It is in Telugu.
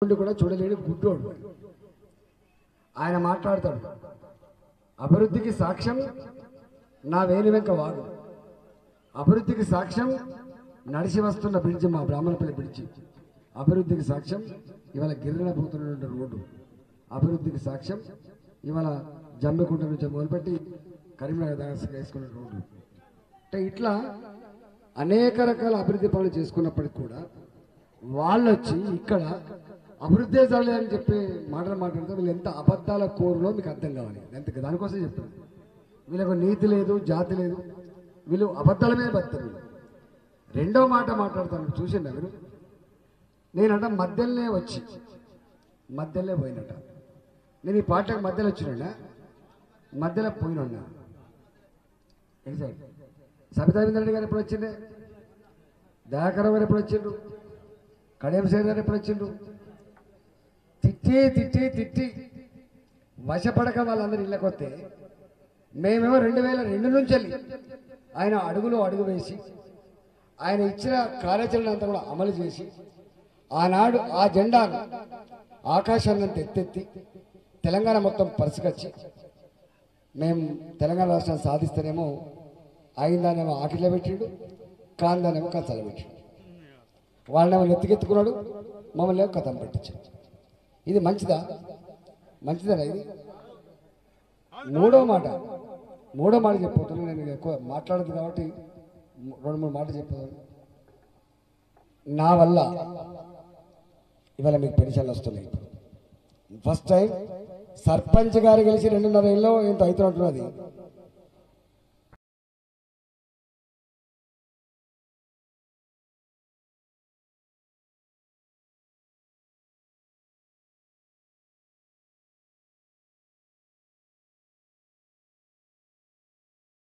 ఉండి కూడా చూడలేని గుడ్డోడు ఆయన మాట్లాడతాడు అభివృద్ధికి సాక్ష్యం నా వేలి వెంక వాగు అభివృద్ధికి సాక్ష్యం నడిచి వస్తున్న బ్రిడ్జి మా బ్రాహ్మణపల్లి బ్రిడ్జి అభివృద్ధికి సాక్ష్యం ఇవాళ గిరిన పోతున్నటువంటి రోడ్డు అభివృద్ధికి సాక్ష్యం ఇవాళ జమ్మికుంట నుంచి మొదలుపెట్టి కరీంనగర్ దాకా వేసుకున్న రోడ్డు అంటే ఇట్లా అనేక రకాల అభివృద్ధి పనులు చేసుకున్నప్పటికి కూడా వాళ్ళు వచ్చి ఇక్కడ అభివృద్ధి జరగలేదు అని చెప్పి మాటలు మాట్లాడితే వీళ్ళు ఎంత అబద్ధాల కోరులో మీకు అర్థం కావాలి ఎంత దానికోసం చెప్తాను వీళ్ళకు నీతి లేదు జాతి లేదు వీళ్ళు అబద్ధాల మీద బతారు వీళ్ళు రెండో మాట మాట్లాడతాను చూసిండ మీరు నేనంట మధ్యలోనే వచ్చి మధ్యలోనే పోయినట నేను ఈ పాటకు మధ్యలో వచ్చినా మధ్యలో పోయినా ఎగ్జాక్ట్ సబితావింద్ర రెడ్డి గారు ఎప్పుడు వచ్చిండే దయాకర్ గారు ఎప్పుడు వచ్చిండ్రు కడియం సేర్ గారు ఎప్పుడు వచ్చిండ్రు తిట్టి తిట్టి తిట్టి వశపడక వాళ్ళందరూ ఇళ్ళకి వస్తే మేమేమో రెండు వేల రెండు నుంచి వెళ్ళి ఆయన అడుగులో అడుగు వేసి ఆయన ఇచ్చిన కార్యాచరణ అంతా కూడా అమలు చేసి ఆనాడు ఆ జెండాను ఆకాశాన్ని ఎత్తెత్తి తెలంగాణ మొత్తం పరుసుకొచ్చి మేము తెలంగాణ రాష్ట్రాన్ని సాధిస్తేనేమో అయిందానేమో ఆకిట్లో పెట్టిండు కాందానేమో కథలు పెట్టిండు వాళ్ళనేమో నెత్తికెత్తుకున్నాడు మమ్మల్ని ఏమో కథం పట్టించాడు ఇది మంచిదా మంచిదేనా ఇది మూడో మాట మూడో మాట చెప్పబోతున్నాను నేను ఎక్కువ మాట్లాడదు కాబట్టి రెండు మూడు మాటలు చెప్పాను నా వల్ల ఇవాళ మీకు పెన్షన్లు వస్తున్నాయి ఫస్ట్ టైం సర్పంచ్ గారు గెలిచి రెండున్నర ఏళ్ళలో ఎంత అవుతున్నట్టున్నది